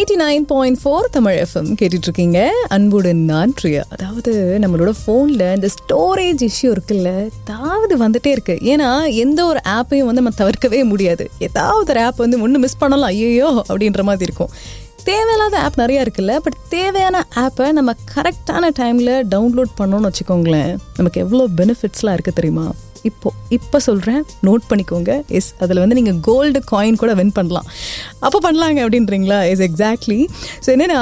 eighty nine point four Tamil FM கேட்டுட்டு இருக்கீங்க அன்புடன் நான் பிரியா அதாவது நம்மளோட ஃபோனில் இந்த ஸ்டோரேஜ் இஷ்யூ இருக்குல்ல ஏதாவது வந்துட்டே இருக்கு ஏன்னா எந்த ஒரு ஆப்பையும் வந்து நம்ம தவிர்க்கவே முடியாது ஏதாவது ஒரு ஆப் வந்து ஒன்று மிஸ் பண்ணலாம் ஐயோ அப்படின்ற மாதிரி இருக்கும் தேவையில்லாத ஆப் நிறைய இருக்குல்ல பட் தேவையான ஆப்பை நம்ம கரெக்டான டைமில் டவுன்லோட் பண்ணோம்னு வச்சுக்கோங்களேன் நமக்கு எவ்வளோ பெனிஃபிட்ஸ்லாம் இருக்குது தெரியுமா இப்போ இப்போ சொல்கிறேன் நோட் பண்ணிக்கோங்க எஸ் அதில் வந்து நீங்கள் கோல்டு காயின் கூட வின் பண்ணலாம் அப்போ பண்ணலாங்க அப்படின்றீங்களா எஸ் எக்ஸாக்ட்லி ஸோ என்னென்னா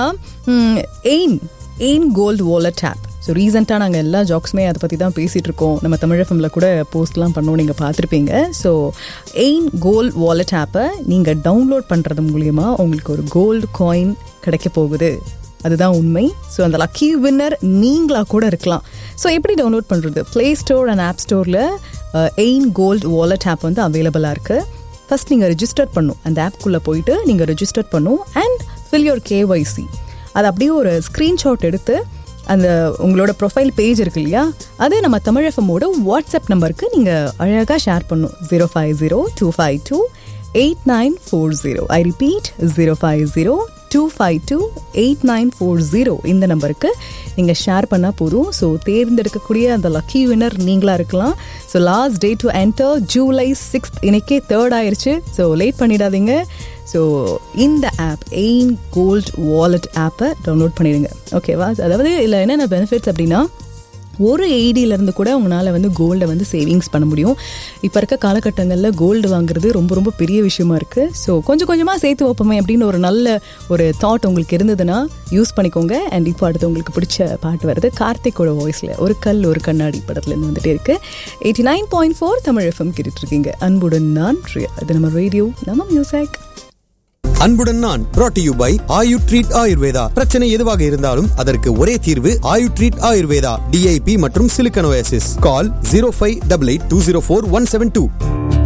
Ain Ain gold wallet app so ரீசெண்டாக நாங்கள் எல்லா ஜாக்ஸுமே அதை பற்றி தான் பேசிகிட்டு இருக்கோம் நம்ம தமிழ் எஃப்எம்மில் கூட போஸ்ட்லாம் பண்ணோம் நீங்கள் பார்த்துருப்பீங்க ஸோ எயின் கோல்ட் வாலெட் ஆப்பை நீங்கள் டவுன்லோட் பண்ணுறது மூலியமா உங்களுக்கு ஒரு கோல்டு காயின் கிடைக்க போகுது அதுதான் உண்மை ஸோ அந்த லக்கி வின்னர் நீங்களாக கூட இருக்கலாம் ஸோ எப்படி டவுன்லோட் பண்ணுறது ப்ளே ஸ்டோர் அண்ட் ஆப் ஸ்டோரில் எயின் கோல்ட் வாலெட் ஆப் வந்து அவைலபிளாக இருக்குது ஃபஸ்ட் நீங்கள் ரெஜிஸ்டர் பண்ணும் அந்த ஆப்குள்ளே போயிட்டு நீங்கள் ரெஜிஸ்டர் பண்ணும் அண்ட் ஃபில் யோர் கேஒய்சி அது அப்படியே ஒரு ஸ்க்ரீன்ஷாட் எடுத்து அந்த உங்களோட ப்ரொஃபைல் பேஜ் இருக்கு இல்லையா அது நம்ம தமிழ் எஃப்எம்மோட வாட்ஸ்அப் நம்பருக்கு நீங்கள் அழகாக ஷேர் பண்ணும் zero five zero two five two eight nine four zero I repeat zero five zero two five two eight nine four zero இந்த நம்பருக்கு நீங்கள் ஷேர் பண்ணால் போதும் ஸோ தேர்ந்தெடுக்கக்கூடிய அந்த லக்கி வின்னர் நீங்களாக இருக்கலாம் so last day to enter July sixth இன்னைக்கே third ஆயிடுச்சு ஸோ லேட் பண்ணிடாதீங்க ஸோ இந்த ஆப் எயின் கோல்ட் வாலெட் ஆப்பை டவுன்லோட் பண்ணிடுங்க ஓகேவா அதாவது இதில் என்னென்ன பெனிஃபிட்ஸ் அப்படின்னா ஒரு ஏடியிலேருந்து கூட உங்களால் வந்து கோல்டை வந்து சேவிங்ஸ் பண்ண முடியும் இப்போ இருக்க காலகட்டங்களில் கோல்டு வாங்குறது ரொம்ப ரொம்ப பெரிய விஷயமா இருக்குது ஸோ கொஞ்சம் கொஞ்சமாக சேர்த்து வைப்போமே அப்படின்னு ஒரு நல்ல ஒரு தாட் உங்களுக்கு இருந்ததுன்னா யூஸ் பண்ணிக்கோங்க அண்ட் இப்போ அடுத்து உங்களுக்கு பிடிச்ச பாட்டு வருது கார்த்திக்கோட வாய்ஸில் ஒரு கல் ஒரு கண்ணாடி படத்துலேருந்து வந்துட்டே இருக்கு eighty nine point four Tamil FM கேட்டுட்ருக்கீங்க அன்புடன் நான் பிரியா இது நம்ம ரேடியோ நம்ம மியூசிக் அன்புடன் நான் brought to you by Ayu treat Ayurveda பிரச்சனை எதுவாக இருந்தாலும் அதற்கு ஒரே தீர்வு ஆயு ட்ரீட் ஆயுர்வேதா டிஐபி மற்றும் Silicon Oasis call zero five double eight two zero four one seven two